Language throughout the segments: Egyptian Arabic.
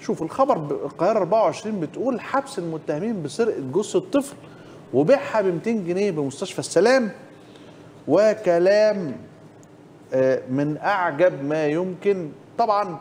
شوف الخبر ب- القاهره 24 بتقول حبس المتهمين بسرقه جثه طفل وبيعها ب 200 جنيه بمستشفى السلام وكلام آه، من اعجب ما يمكن طبعا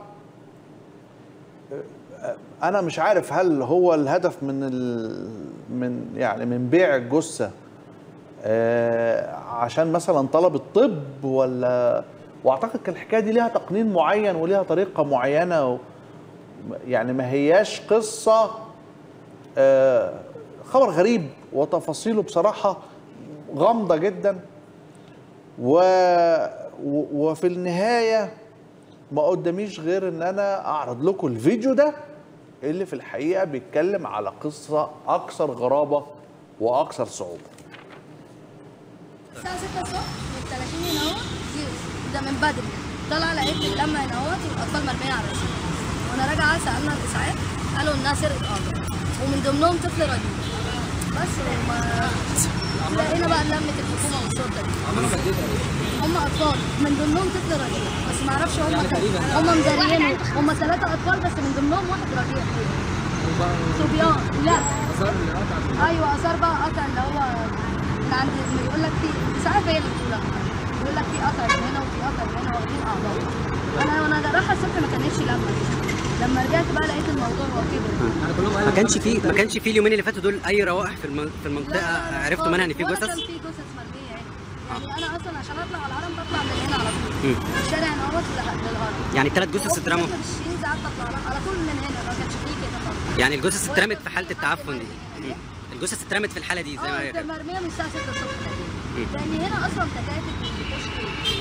آه، انا مش عارف هل هو الهدف من ال... من يعني من بيع الجثه آه، عشان مثلا طلب الطب ولا واعتقد كان الحكايه دي ليها تقنين معين وليها طريقه معينه و... يعني ما هياش قصه آه، خبر غريب وتفاصيله بصراحه غامضه جدا و... و... وفي النهايه ما قداميش غير ان انا اعرض لكم الفيديو ده اللي في الحقيقه بيتكلم على قصه اكثر غرابه واكثر صعوبه الساعة 6 الصبح والتلاتين هنا اهو زيرو ده من بدري طلع لقيت اللمة هنا اهوت والاطفال مرمية على الرصيف وانا راجعة سألنا الاسعاف قالوا انها سرقة قاضي ومن ضمنهم طفل رضيع بس وما لقينا بقى لمة الحكومة والشرطة دي هم اطفال من ضمنهم طفل رضيع بس ما اعرفش هم هم مداريينه هم ثلاثة اطفال بس من ضمنهم واحد رضيع صبيان لا ايوه اثار بقى قطع اللي هو من عند يقول لك في مش عارفه هي اللي بتقولها يقول لك في قطع من هنا وفي قطع من هنا واخدين اعضاء انا وانا رايحه الصبح ما كانتش لما لما رجعت بقى لقيت الموضوع هو كده ما كانش في ما كانش في اليومين اللي فاتوا دول اي روائح في الم- في المنطقه لا، لا، عرفتوا منها ان في ولا جثث كان في جثث مرميه يعني يعني انا اصلا عشان اطلع على الهرم بطلع من هنا على طول مم. الشارع هنا اهوت لل- للهرم يعني الثلاث جثث اترموا الشين قعدت اطلع لها على طول من هنا ما كانش فيه كده خالص يعني الجثث اترمت في حاله التعفن دي الجثث اترمت في الحاله دي زي ما اه هي كانت كده مرميه من الساعه 6 الصبح تقريبا لان هنا اصلا تكاتك وكشك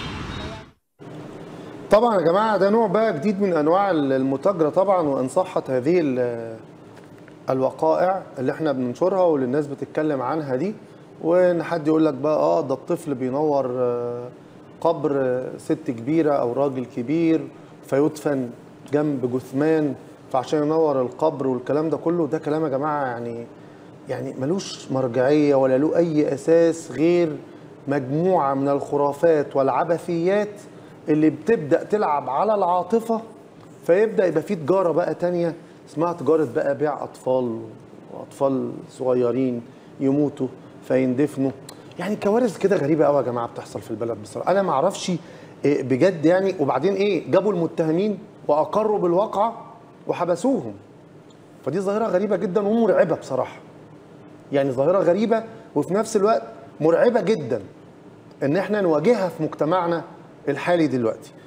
طبعا يا جماعه ده نوع بقى جديد من انواع المتاجره طبعا وان صحت هذه ال- الوقائع اللي احنا بننشرها واللي الناس بتتكلم عنها دي وان حد يقول لك بقى اه ده الطفل بينور آه، قبر آه، ست كبيره او راجل كبير فيدفن جنب جثمان فعشان ينور القبر والكلام ده كله ده كلام يا جماعه يعني يعني ملوش مرجعيه ولا له اي اساس غير مجموعه من الخرافات والعبثيات اللي بتبدا تلعب على العاطفه فيبدا يبقى في تجاره بقى تانية اسمها تجاره بقى بيع اطفال واطفال صغيرين يموتوا فيندفنوا يعني كوارث كده غريبه قوي يا جماعه بتحصل في البلد بصراحه انا ما اعرفش إيه بجد يعني وبعدين ايه جابوا المتهمين واقروا بالواقعه وحبسوهم فدي ظاهره غريبه جدا ومرعبه بصراحه يعني ظاهره غريبه وفي نفس الوقت مرعبه جدا ان احنا نواجهها في مجتمعنا الحالي دلوقتي